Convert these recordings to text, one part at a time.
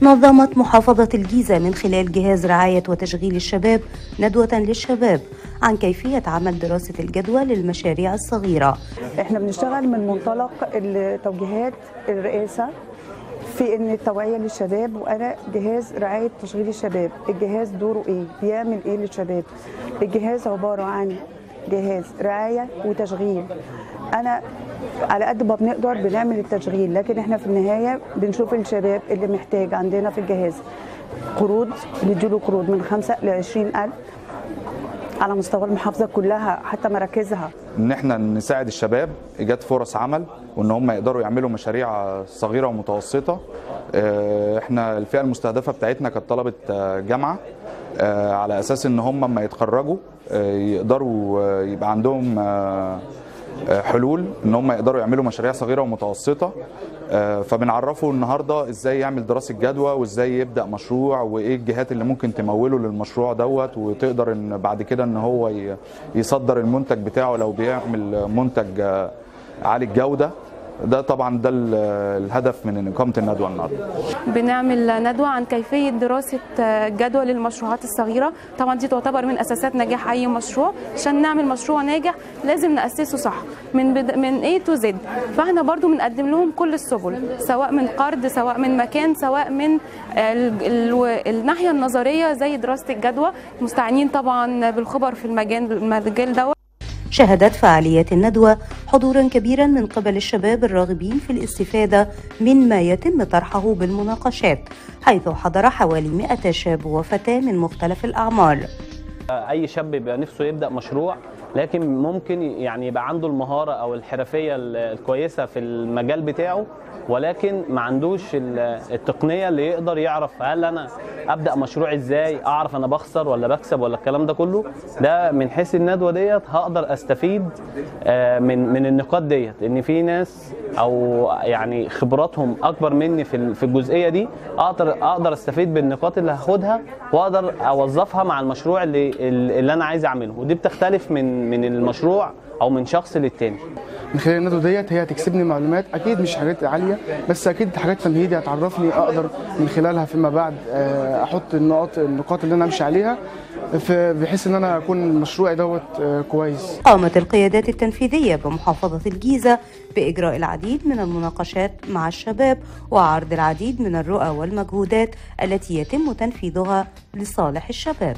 نظمت محافظة الجيزة من خلال جهاز رعاية وتشغيل الشباب ندوة للشباب عن كيفية عمل دراسة الجدوى للمشاريع الصغيرة احنا بنشتغل من منطلق توجيهات الرئاسه في ان التوعيه للشباب وانا جهاز رعايه تشغيل الشباب الجهاز دوره ايه بيعمل ايه للشباب الجهاز عباره عن جهاز رعايه وتشغيل انا على قد ما بنقدر بنعمل التشغيل لكن احنا في النهايه بنشوف الشباب اللي محتاج عندنا في الجهاز قروض نديله قروض من 5 ل 20000 على مستوى المحافظه كلها حتى مراكزها ان احنا نساعد الشباب ايجاد فرص عمل وان هم يقدروا يعملوا مشاريع صغيره ومتوسطه اه، احنا الفئه المستهدفه بتاعتنا كانت طلبه اه، جامعه اه، على اساس ان هم لما يتخرجوا اه، يقدروا اه، يبقى عندهم اه، اه، حلول ان هم يقدروا يعملوا مشاريع صغيره ومتوسطه اه، فبنعرفه النهارده ازاي يعمل دراسه جدوى وازاي يبدا مشروع وايه الجهات اللي ممكن تموله للمشروع دوت وتقدر ان بعد كده ان هو ي- يصدر المنتج بتاعه لو بيعمل منتج اه، عالي الجوده ده طبعا ده ال- الهدف من اقامه الندوه النهارده بنعمل ندوة عن كيفية دراسة جدوى للمشروعات الصغيرة طبعا دي تعتبر من أساسات نجاح أي مشروع عشان نعمل مشروع ناجح لازم نأسسه صح من بد... من A to Z فاحنا برضو بنقدم لهم كل السبل سواء من قرض سواء من مكان سواء من ال... ال... الناحية النظرية زي دراسة الجدوى مستعينين طبعا بالخبر في المجال المجال دوت شهدت فعاليات الندوة حضورا كبيرا من قبل الشباب الراغبين في الاستفادة من ما يتم طرحه بالمناقشات حيث حضر حوالي 100 شاب وفتاة من مختلف الأعمار اي شاب بيبقى نفسه يبدا مشروع لكن ممكن يعني يبقى عنده المهاره او الحرفيه ال- الكويسه في المجال بتاعه ولكن ما عندوش ال- التقنيه اللي يقدر يعرف هل انا ابدا مشروع ازاي اعرف انا بخسر ولا بكسب ولا الكلام ده كله ده من حيث الندوه ديت هقدر استفيد آه، من من النقاط ديت ان في ناس او يعني خبراتهم اكبر مني في ال- في الجزئيه دي اقدر اقدر استفيد بالنقاط اللي هاخدها واقدر اوظفها مع المشروع اللي اللي انا عايز اعمله ودي بتختلف من من المشروع او من شخص للتاني من خلال الندوه ديت هي هتكسبني معلومات اكيد مش حاجات عاليه بس اكيد حاجات تمهيدي هتعرفني اقدر من خلالها فيما بعد آه، احط النقاط النقاط اللي انا امشي عليها ف- بحيث ان انا اكون مشروعي دوت آه، كويس قامت القيادات التنفيذية بمحافظة الجيزة بإجراء العديد من المناقشات مع الشباب وعرض العديد من الرؤى والمجهودات التي يتم تنفيذها لصالح الشباب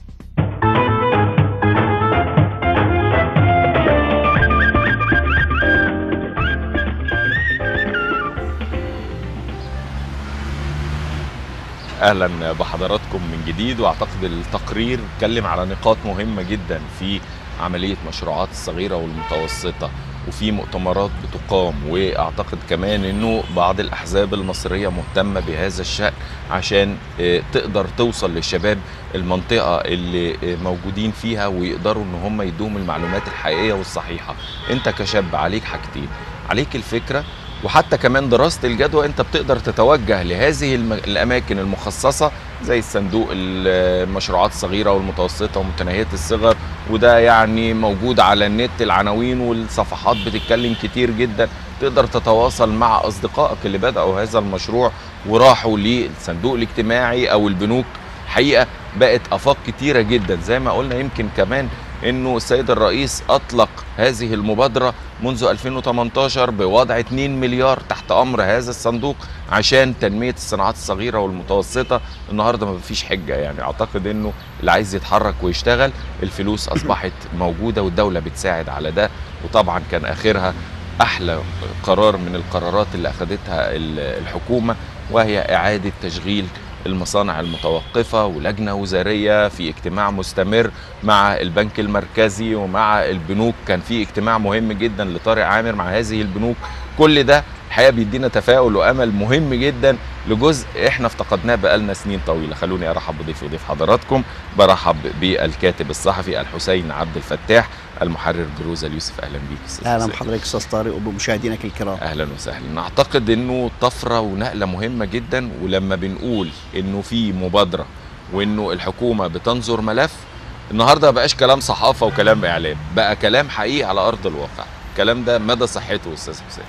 اهلا بحضراتكم من جديد واعتقد التقرير اتكلم على نقاط مهمه جدا في عمليه مشروعات الصغيره والمتوسطه وفي مؤتمرات بتقام واعتقد كمان انه بعض الاحزاب المصريه مهتمه بهذا الشان عشان آه، تقدر توصل للشباب المنطقه اللي آه، موجودين فيها ويقدروا ان هم يدوهم المعلومات الحقيقيه والصحيحه انت كشاب عليك حاجتين عليك الفكره وحتى كمان دراسة الجدوى انت بتقدر تتوجه لهذه الم- الاماكن المخصصة زي الصندوق المشروعات الصغيرة والمتوسطة ومتناهية الصغر وده يعني موجود على النت العناوين والصفحات بتتكلم كتير جدا تقدر تتواصل مع اصدقائك اللي بدأوا هذا المشروع وراحوا للصندوق الاجتماعي او البنوك حقيقة بقت افاق كتيرة جدا زي ما قلنا يمكن كمان انه السيد الرئيس اطلق هذه المبادرة منذ 2018 بوضع 2 مليار تحت امر هذا الصندوق عشان تنميه الصناعات الصغيره والمتوسطه النهارده ما فيش حجه يعني اعتقد انه اللي عايز يتحرك ويشتغل الفلوس اصبحت موجوده والدوله بتساعد على ده وطبعا كان اخرها احلى قرار من القرارات اللي اخذتها ال- الحكومه وهي اعاده تشغيل المصانع المتوقفة ولجنة وزارية في اجتماع مستمر مع البنك المركزي ومع البنوك كان في اجتماع مهم جدا لطارق عامر مع هذه البنوك كل ده الحقيقة بيدينا تفاؤل وأمل مهم جدا لجزء احنا افتقدناه بقالنا سنين طويلة خلوني أرحب بضيف وضيف حضراتكم برحب بالكاتب الصحفي الحسين عبد الفتاح المحرر بروزة اليوسف أهلا بيك أستاذ اهلا حسين. بحضرتك استاذ طارق وبمشاهدينك الكرام اهلا وسهلا اعتقد انه طفره ونقله مهمه جدا ولما بنقول انه في مبادره وانه الحكومه بتنظر ملف النهارده ما بقاش كلام صحافه وكلام اعلام بقى كلام حقيقي على ارض الواقع الكلام ده مدى صحته استاذ حسين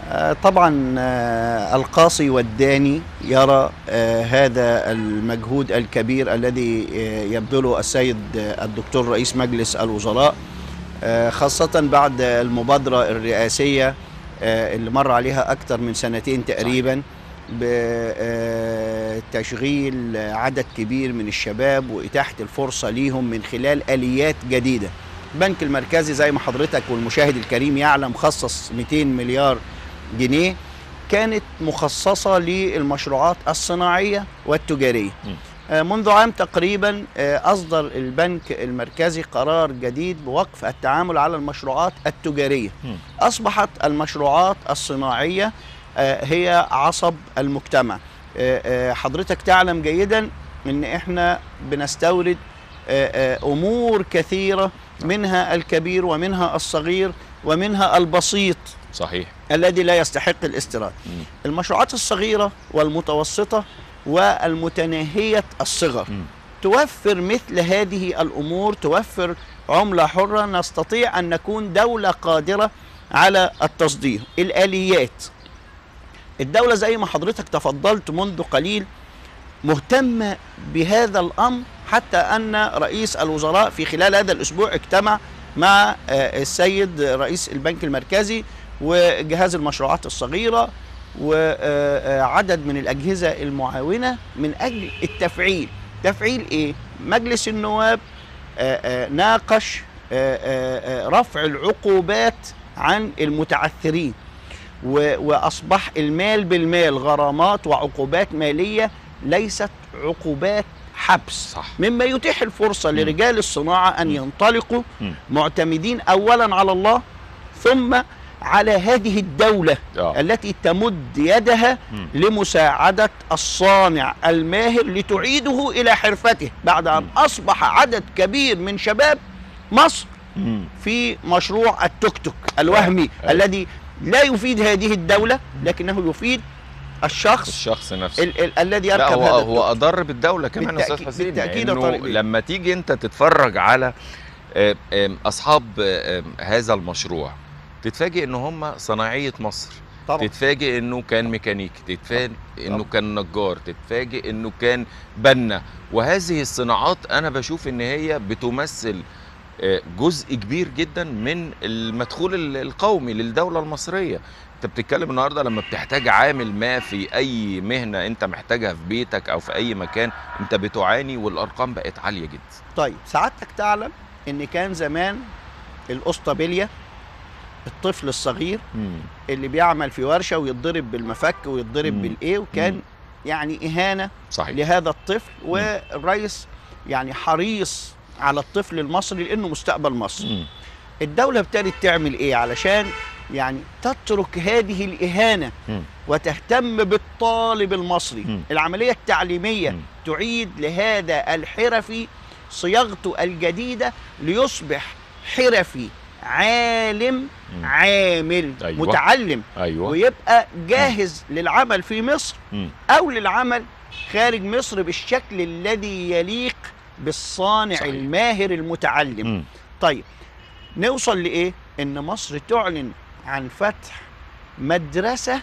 آه، طبعا آه، القاصي والداني يرى آه، هذا المجهود الكبير الذي آه، يبذله السيد آه، الدكتور رئيس مجلس الوزراء آه، خاصة بعد المبادرة الرئاسية آه، اللي مر عليها أكثر من سنتين تقريبا بتشغيل عدد كبير من الشباب وإتاحة الفرصة ليهم من خلال آليات جديدة البنك المركزي زي ما حضرتك والمشاهد الكريم يعلم خصص 200 مليار جنيه كانت مخصصة للمشروعات الصناعية والتجارية م. آه، منذ عام تقريبا آه، أصدر البنك المركزي قرار جديد بوقف التعامل على المشروعات التجارية م. أصبحت المشروعات الصناعية آه، هي عصب المجتمع آه، آه، حضرتك تعلم جيدا ان احنا بنستورد آه، آه، امور كثيره منها الكبير ومنها الصغير ومنها البسيط صحيح الذي لا يستحق الاستيراد مم. المشروعات الصغيره والمتوسطه والمتناهيه الصغر مم. توفر مثل هذه الامور توفر عمله حره نستطيع ان نكون دوله قادره على التصدير الاليات الدوله زي ما حضرتك تفضلت منذ قليل مهتمه بهذا الامر حتى ان رئيس الوزراء في خلال هذا الاسبوع اجتمع مع آه، السيد رئيس البنك المركزي وجهاز المشروعات الصغيره وعدد من الاجهزه المعاونه من اجل التفعيل تفعيل ايه مجلس النواب آه، آه، ناقش آه، آه، آه، رفع العقوبات عن المتعثرين و- واصبح المال بالمال غرامات وعقوبات ماليه ليست عقوبات حبس صح. مما يتيح الفرصه لرجال الصناعه ان ينطلقوا مم. معتمدين اولا على الله ثم على هذه الدوله آه. التي تمد يدها مم. لمساعده الصانع الماهر لتعيده الى حرفته بعد ان اصبح عدد كبير من شباب مصر مم. في مشروع التوك توك الوهمي أيوة. الذي لا يفيد هذه الدولة لكنه يفيد الشخص الشخص نفسه ال ال الذي لا يركب هو هذا هو التوك اضر بالدوله كمان يا استاذ بالتأكيد- حسين بالتأكيد يا لانه طارق بيه. لما تيجي انت تتفرج على آه، آم، اصحاب آم، هذا المشروع تتفاجئ ان هم صناعيه مصر طبعا تتفاجئ انه كان ميكانيكي تتفاجئ انه طبعا. كان نجار تتفاجئ انه كان بنا وهذه الصناعات انا بشوف ان هي بتمثل آه، جزء كبير جدا من المدخول ال- القومي للدوله المصريه انت بتتكلم النهارده لما بتحتاج عامل ما في اي مهنه انت محتاجها في بيتك او في اي مكان انت بتعاني والارقام بقت عاليه جدا طيب سعادتك تعلم ان كان زمان الاسطبليه الطفل الصغير اللي بيعمل في ورشه ويتضرب بالمفك ويتضرب مم. بالايه وكان مم. يعني اهانه صحيح لهذا الطفل والرئيس يعني حريص على الطفل المصري لانه مستقبل مصر مم. الدولة ابتدت تعمل ايه علشان يعني تترك هذه الإهانة مم. وتهتم بالطالب المصري مم. العملية التعليمية مم. تعيد لهذا الحرفي صياغته الجديدة ليصبح حرفي عالم مم. عامل أيوة. متعلم ايوه ويبقى جاهز للعمل في مصر مم. أو للعمل خارج مصر بالشكل الذي يليق بالصانع صحيح. الماهر المتعلم مم. طيب نوصل لايه ان مصر تعلن عن فتح مدرسه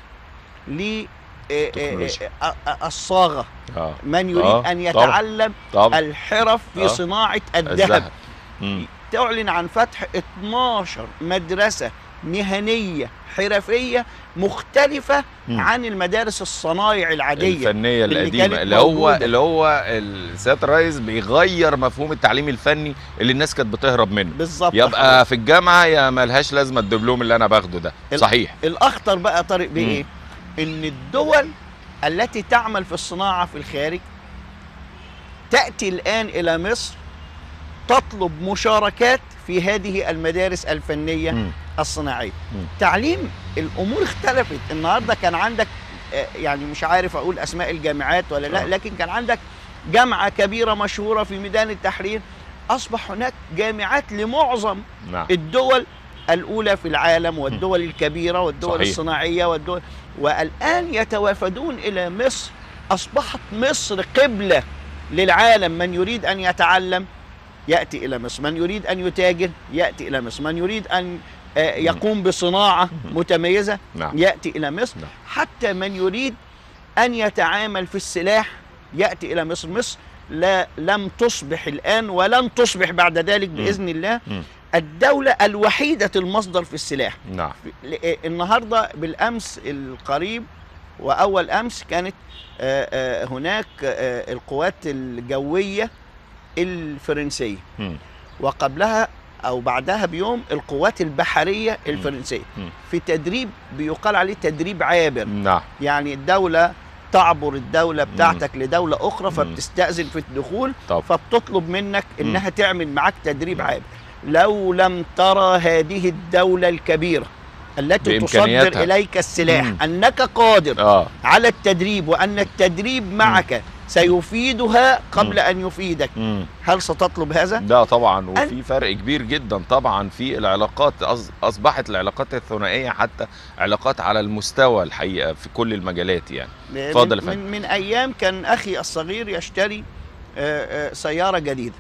ل تكنولوجيا. الصاغه اه من يريد آه، ان طبعاً. يتعلم طب الحرف في آه. صناعه الذهب الذهب مم. تعلن عن فتح 12 مدرسه مهنيه حرفيه مختلفه مم. عن المدارس الصنايع العاديه الفنيه اللي القديمه كانت اللي هو موجودة. اللي هو ال- سياده الرئيس بيغير مفهوم التعليم الفني اللي الناس كانت بتهرب منه بالظبط يبقى في الجامعه يا ملهاش لازمه الدبلوم اللي انا باخده ده ال- صحيح الاخطر بقى طارق مم. بايه ان الدول التي تعمل في الصناعه في الخارج تاتي الان الى مصر تطلب مشاركات في هذه المدارس الفنيه مم. الصناعيه مم. تعليم الامور اختلفت النهارده كان عندك آه، يعني مش عارف اقول اسماء الجامعات ولا لا آه. لكن كان عندك جامعه كبيره مشهوره في ميدان التحرير اصبح هناك جامعات لمعظم نعم الدول الأولى في العالم والدول الكبيرة والدول صحيح. الصناعية والدول والآن يتوافدون إلى مصر أصبحت مصر قبلة للعالم من يريد أن يتعلم يأتي إلى مصر من يريد أن يتاجر يأتي إلى مصر من يريد أن آه، يقوم بصناعه متميزه نعم ياتي الى مصر نعم. حتى من يريد ان يتعامل في السلاح ياتي الى مصر مصر لا لم تصبح الان ولن تصبح بعد ذلك باذن الله مم. الدوله الوحيده المصدر في السلاح نعم ل- النهارده بالامس القريب واول امس كانت آه، آه، هناك آه، القوات الجويه الفرنسيه مم. وقبلها او بعدها بيوم القوات البحريه الفرنسيه مم. في تدريب بيقال عليه تدريب عابر نعم يعني الدوله تعبر الدوله بتاعتك لدوله اخرى مم. فبتستاذن في الدخول طب فبتطلب منك انها تعمل معاك تدريب عابر لو لم ترى هذه الدوله الكبيره التي تصدر بإمكانياتها. اليك السلاح مم. انك قادر اه على التدريب وان التدريب معك سيفيدها قبل مم. ان يفيدك مم. هل ستطلب هذا ده طبعا وفي فرق كبير جدا طبعا في العلاقات أص- اصبحت العلاقات الثنائيه حتى علاقات على المستوى الحقيقه في كل المجالات يعني اتفضل يا من, فندم. من, من ايام كان اخي الصغير يشتري آه، آه، سياره جديده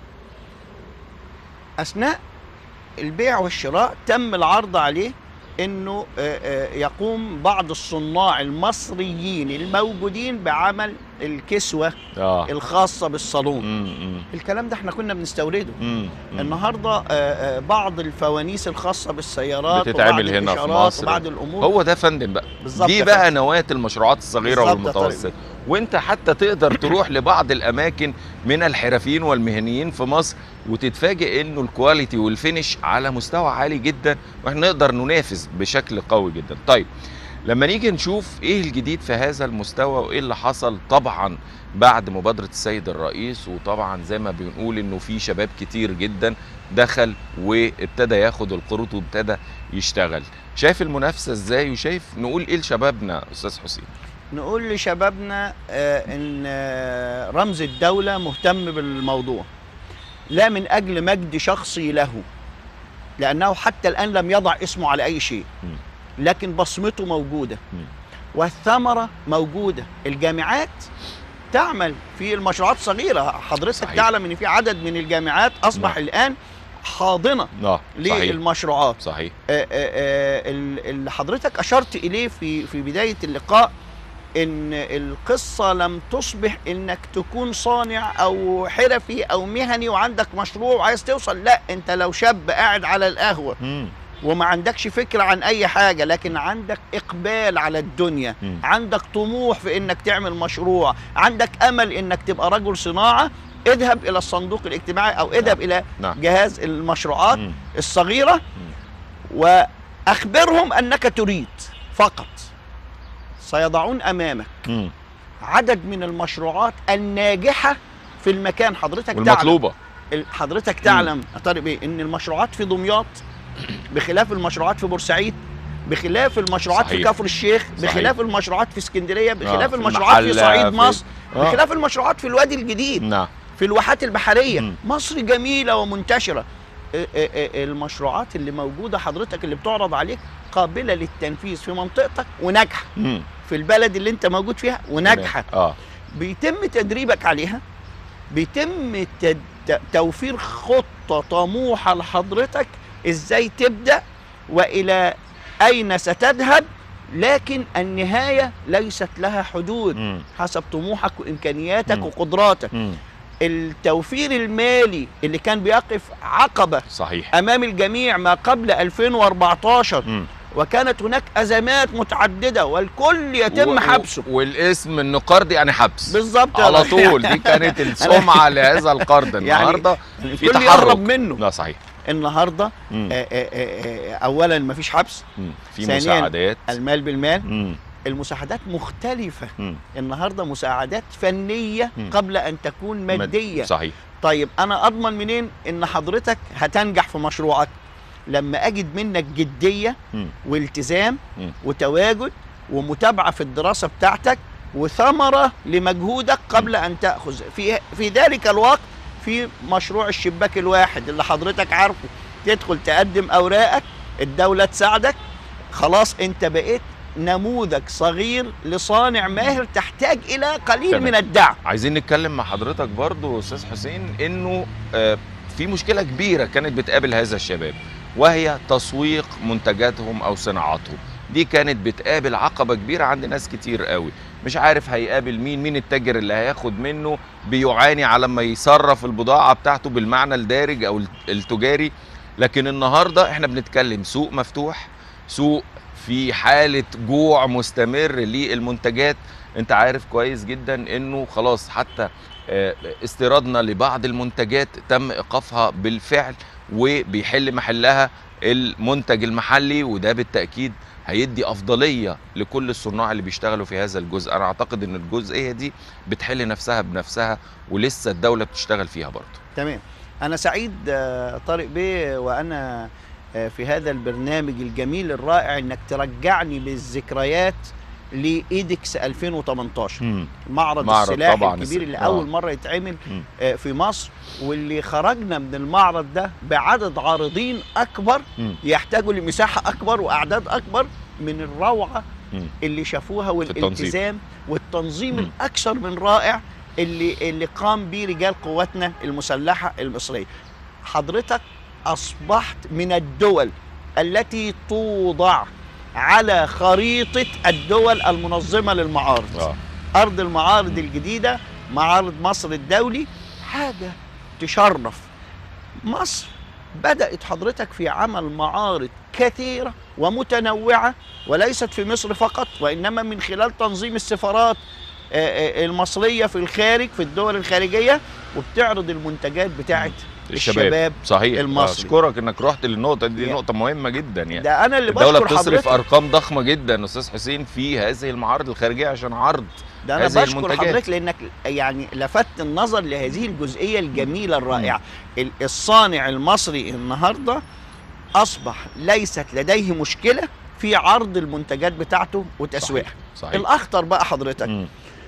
اثناء البيع والشراء تم العرض عليه انه آه، آه، يقوم بعض الصناع المصريين الموجودين بعمل الكسوه اه الخاصه بالصالون مم، مم، الكلام ده احنا كنا بنستورده مم، مم. النهارده آه، آه، بعض الفوانيس الخاصه بالسيارات بتتعمل وبعض هنا في الإشارات مصر. وبعض الامور هو ده فندم بقى بالظبط دي يا بقى فندم. نواة المشروعات الصغيرة بالظبط يا طارق. والمتوسطة وانت حتى تقدر تروح لبعض الاماكن من الحرفيين والمهنيين في مصر وتتفاجئ انه الكواليتي والفينش على مستوى عالي جدا واحنا نقدر ننافس بشكل قوي جدا طيب لما نيجي نشوف ايه الجديد في هذا المستوى وايه اللي حصل طبعا بعد مبادرة السيد الرئيس وطبعا زي ما بنقول انه في شباب كتير جدا دخل وابتدى ياخد القروض وابتدى يشتغل شايف المنافسة ازاي وشايف نقول ايه لشبابنا استاذ حسين نقول لشبابنا آه، ان آه، رمز الدوله مهتم بالموضوع لا من اجل مجد شخصي له لانه حتى الان لم يضع اسمه على اي شيء مم. لكن بصمته موجوده مم. والثمره موجوده الجامعات تعمل في المشروعات الصغيره حضرتك صحيح. تعلم ان في عدد من الجامعات اصبح نعم. الان حاضنه اه صحيح للمشروعات صحيح آه، آه، آه، ال- اللي حضرتك اشرت اليه في في بدايه اللقاء ان القصه لم تصبح انك تكون صانع او حرفي او مهني وعندك مشروع وعايز توصل لا انت لو شاب قاعد على القهوه مم. وما عندكش فكره عن اي حاجه لكن عندك اقبال على الدنيا مم. عندك طموح في انك تعمل مشروع عندك امل انك تبقى رجل صناعه اذهب الى الصندوق الاجتماعي او اذهب الى نعم جهاز المشروعات مم. الصغيرة وأخبرهم أنك تريد فقط سيضعون أمامك مم. عدد من المشروعات الناجحة في المكان حضرتك تعلم والمطلوبة ال- حضرتك تعلم يا طارق بيه ان المشروعات في دمياط بخلاف المشروعات في بورسعيد بخلاف المشروعات في صحيح. كفر الشيخ صحيح. بخلاف المشروعات في اسكندريه بخلاف في المشروعات في المحلة، صعيد في- مصر آه. بخلاف المشروعات في الوادي الجديد نعم في الواحات البحريه مم. مصر جميله ومنتشره ا- ا- ا- المشروعات اللي موجوده حضرتك اللي بتعرض عليك قابله للتنفيذ في منطقتك وناجحه مم. في البلد اللي انت موجود فيها وناجحه اه بيتم تدريبك عليها بيتم تد... ت- توفير خطه طموحه لحضرتك ازاي تبدا والى اين ستذهب لكن النهايه ليست لها حدود مم. حسب طموحك وامكانياتك مم. وقدراتك مم. التوفير المالي اللي كان بيقف عقبه صحيح امام الجميع ما قبل 2014 مم. وكانت هناك ازمات متعدده والكل يتم و- حبسه و- والاسم انه قرض يعني حبس بالظبط على طول دي كانت السمعه لهذا القرض النهارده في الكل تحرك يهرب منه لا صحيح النهارده مم. آه، آه، آه، آه، اولا مفيش حبس مم. في ثانياً، مساعدات المال بالمال مم. المساعدات مختلفه مم. النهارده مساعدات فنيه مم. قبل ان تكون ماديه صحيح طيب انا اضمن منين ان حضرتك هتنجح في مشروعك لما اجد منك جديه مم. والتزام مم. وتواجد ومتابعه في الدراسه بتاعتك وثمره لمجهودك قبل ان تاخذ في في ذلك الوقت في مشروع الشباك الواحد اللي حضرتك عارفه تدخل تقدم اوراقك الدوله تساعدك خلاص انت بقيت نموذج صغير لصانع ماهر تحتاج الى قليل تمام. من الدعم عايزين نتكلم مع حضرتك برضو استاذ حسين انه آه، في مشكله كبيره كانت بتقابل هذا الشباب وهي تسويق منتجاتهم او صناعاتهم دي كانت بتقابل عقبه كبيره عند ناس كتير قوي مش عارف هيقابل مين مين التاجر اللي هياخد منه بيعاني على ما يصرف البضاعه بتاعته بالمعنى الدارج او التجاري لكن النهارده احنا بنتكلم سوق مفتوح سوق في حاله جوع مستمر للمنتجات انت عارف كويس جدا انه خلاص حتى آه، استيرادنا لبعض المنتجات تم ايقافها بالفعل وبيحل محلها المنتج المحلي وده بالتاكيد هيدي افضليه لكل الصناع اللي بيشتغلوا في هذا الجزء انا اعتقد ان الجزئيه دي بتحل نفسها بنفسها ولسه الدوله بتشتغل فيها برضه تمام انا سعيد آه، طارق بيه وانا آه، في هذا البرنامج الجميل الرائع انك ترجعني بالذكريات لايدكس 2018 معرض, معرض السلاح طبعاً الكبير اللي الس- آه. اول مره يتعمل مم. آه، في مصر واللي خرجنا من المعرض ده بعدد عارضين اكبر مم. يحتاجوا لمساحه اكبر واعداد اكبر من الروعه مم. اللي شافوها التنظيم. والالتزام والتنظيم مم. الاكثر من رائع اللي اللي قام به رجال قواتنا المسلحه المصريه حضرتك اصبحت من الدول التي توضع على خريطه الدول المنظمه للمعارض اه ارض المعارض الجديده معارض مصر الدولي حاجه تشرف مصر بدات حضرتك في عمل معارض كثيره ومتنوعه وليست في مصر فقط وانما من خلال تنظيم السفارات آه، آه، المصريه في الخارج في الدول الخارجيه وبتعرض المنتجات بتاعت الشباب, الشباب صحيح المصري. اشكرك انك رحت للنقطه دي يعني- نقطه مهمه جدا يعني ده انا اللي الدوله بشكر بتصرف حضرتك ارقام ضخمه جدا استاذ حسين في هذه المعارض الخارجيه عشان عرض ده انا هذه بشكر المنتجات. حضرتك لانك يعني لفتت النظر لهذه الجزئيه الجميله الرائعه ال- الصانع المصري النهارده اصبح ليست لديه مشكله في عرض المنتجات بتاعته وتسويقها صحيح الاخطر بقى حضرتك مم.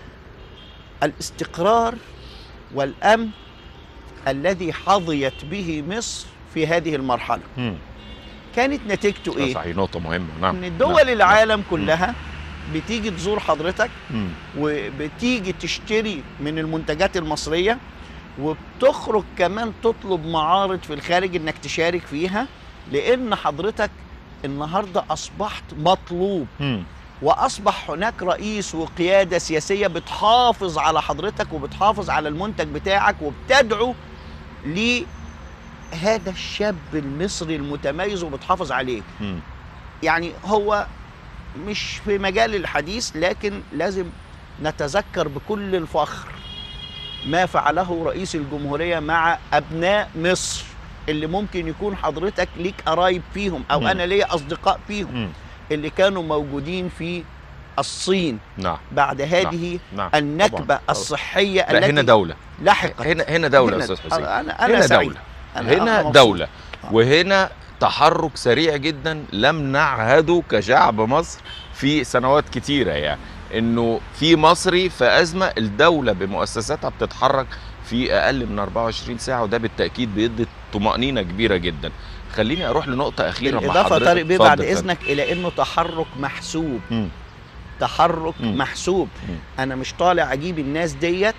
الاستقرار والامن الذي حظيت به مصر في هذه المرحله مم. كانت نتيجته آه، ايه صحيح نقطه مهمه نعم ان دول نعم. العالم كلها بتيجي تزور حضرتك مم. وبتيجي تشتري من المنتجات المصرية وبتخرج كمان تطلب معارض في الخارج انك تشارك فيها لان حضرتك النهارده اصبحت مطلوب مم. واصبح هناك رئيس وقياده سياسيه بتحافظ على حضرتك وبتحافظ على المنتج بتاعك وبتدعو لهذا الشاب المصري المتميز وبتحافظ عليه مم. يعني هو مش في مجال الحديث لكن لازم نتذكر بكل الفخر ما فعله رئيس الجمهورية مع أبناء مصر اللي ممكن يكون حضرتك ليك قرايب فيهم أو مم. أنا ليا أصدقاء فيهم مم. اللي كانوا موجودين في الصين نعم بعد هذه نعم النكبة طبعاً. الصحية لا التي هنا دوله لحقت هنا هنا دوله هنا- استاذ حسين أنا أنا هنا سعيد. دوله أنا هنا مبسوط. دوله آه. وهنا تحرك سريع جدا لم نعهده كشعب مصر في سنوات كتيره يعني انه في مصري في ازمه الدوله بمؤسساتها بتتحرك في اقل من 24 ساعه وده بالتاكيد بيدي طمانينه كبيره جدا خليني اروح لنقطه اخيره مع بالإضافة حضرتك طارق بيه اتفضل بعد يا فندم. إذنك إلى إنه تحرك محسوب مم. تحرك مم. محسوب مم. انا مش طالع اجيب الناس ديت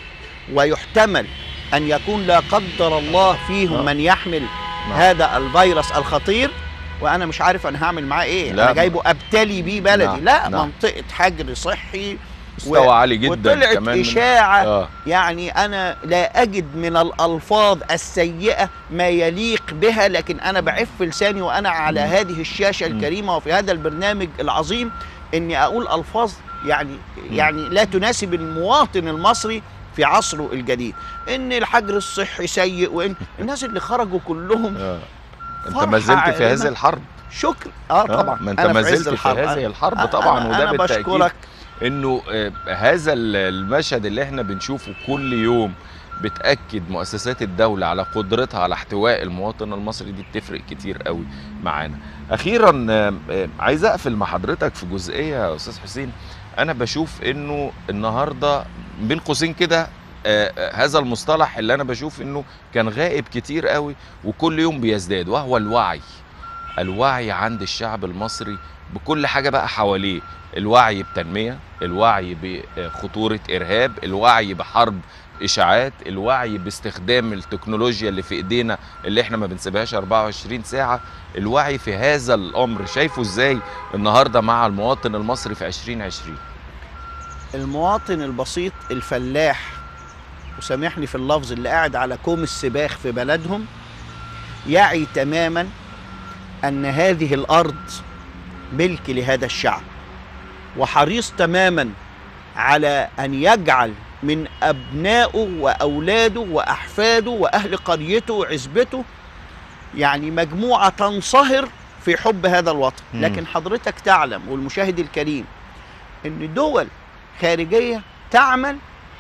ويحتمل ان يكون لا قدر الله فيهم نعم. من يحمل نعم. هذا الفيروس الخطير وانا مش عارف انا هعمل معاه ايه لا. انا جايبه ابتلي بيه بلدي نعم. لا نعم. منطقه حجر صحي مستوى عالي جدا وطلعت كمان من- اشاعه اه يعني انا لا اجد من الالفاظ السيئه ما يليق بها لكن انا بعف لساني وانا على مم. هذه الشاشه مم. الكريمه وفي هذا البرنامج العظيم اني اقول الفاظ يعني يعني لا تناسب المواطن المصري في عصره الجديد ان الحجر الصحي سيء وان الناس اللي خرجوا كلهم آه. انت فرحة ما زلت في عائلنا. هذه الحرب شكر اه طبعا ما انت أنا ما في عز زلت في الحرب. هذه الحرب أنا- طبعا أنا- وده أنا بالتاكيد بشكرك انه آه، هذا ال- المشهد اللي احنا بنشوفه كل يوم بتاكد مؤسسات الدوله على قدرتها على احتواء المواطن المصري دي بتفرق كتير قوي معانا اخيرا آه، آه، عايز اقفل مع حضرتك في جزئيه يا استاذ حسين انا بشوف انه النهارده بين قوسين كده آه، آه، هذا المصطلح اللي انا بشوف انه كان غائب كتير قوي وكل يوم بيزداد وهو الوعي الوعي عند الشعب المصري بكل حاجه بقى حواليه الوعي بتنميه الوعي بخطوره ارهاب الوعي بحرب الاشاعات الوعي باستخدام التكنولوجيا اللي في ايدينا اللي احنا ما بنسيبهاش 24 ساعه الوعي في هذا الامر شايفه ازاي النهارده مع المواطن المصري في 2020 المواطن البسيط الفلاح وسامحني في اللفظ اللي قاعد على كوم السباخ في بلدهم يعي تماما ان هذه الارض ملك لهذا الشعب وحريص تماما على ان يجعل من ابنائه واولاده واحفاده واهل قريته وعزبته يعني مجموعه تنصهر في حب هذا الوطن مم. لكن حضرتك تعلم والمشاهد الكريم ان دول خارجيه تعمل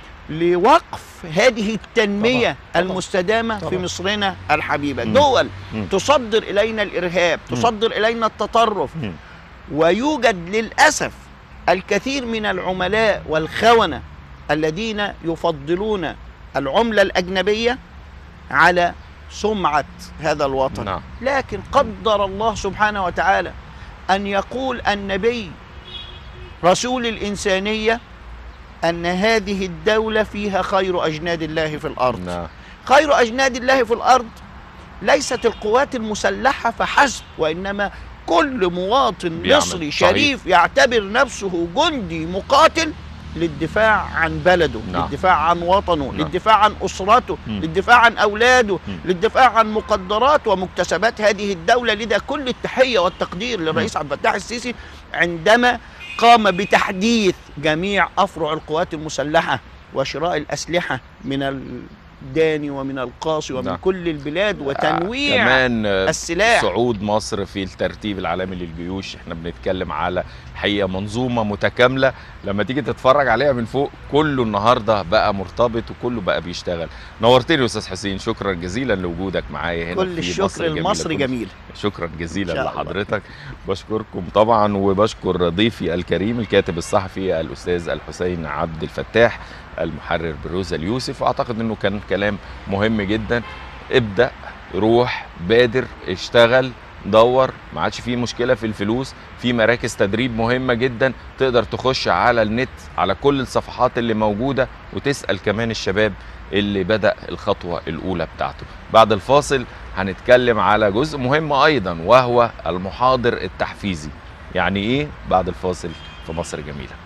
لوقف هذه التنميه طبعاً. المستدامه في طبعاً. مصرنا الحبيبه مم. دول مم. تصدر الينا الارهاب مم. تصدر الينا التطرف مم. ويوجد للاسف الكثير من العملاء والخونه الذين يفضلون العمله الاجنبيه على سمعه هذا الوطن نعم لكن قدر الله سبحانه وتعالى ان يقول النبي رسول الانسانيه ان هذه الدوله فيها خير اجناد الله في الارض نعم خير اجناد الله في الارض ليست القوات المسلحه فحسب وانما كل مواطن بيعمل. مصري صحيح. شريف يعتبر نفسه جندي مقاتل للدفاع عن بلده نعم. للدفاع عن وطنه نعم. للدفاع عن اسرته مم. للدفاع عن اولاده مم. للدفاع عن مقدرات ومكتسبات هذه الدوله لذا كل التحيه والتقدير للرئيس عبد الفتاح السيسي عندما قام بتحديث جميع افرع القوات المسلحه وشراء الاسلحه من الداني ومن القاصي ومن نعم. كل البلاد وتنويع كمان آه، السلاح صعود مصر في الترتيب العالمي للجيوش احنا بنتكلم على حقيقه منظومه متكامله لما تيجي تتفرج عليها من فوق كله النهارده بقى مرتبط وكله بقى بيشتغل نورتني يا استاذ حسين شكرا جزيلا لوجودك معايا هنا كل في الشكر مصر جميلة. المصري كل- جميل شكرا إن جزيلا شاء الله. لحضرتك بشكركم طبعا وبشكر ضيفي الكريم الكاتب الصحفي الاستاذ الحسين عبد الفتاح المحرر بروزا اليوسف واعتقد انه كان كلام مهم جدا ابدا روح بادر اشتغل دور ما عادش فيه مشكله في الفلوس في مراكز تدريب مهمه جدا تقدر تخش على النت على كل الصفحات اللي موجوده وتسال كمان الشباب اللي بدا الخطوه الاولى بتاعته بعد الفاصل هنتكلم على جزء مهم ايضا وهو المحاضر التحفيزي يعني ايه بعد الفاصل في مصر جميله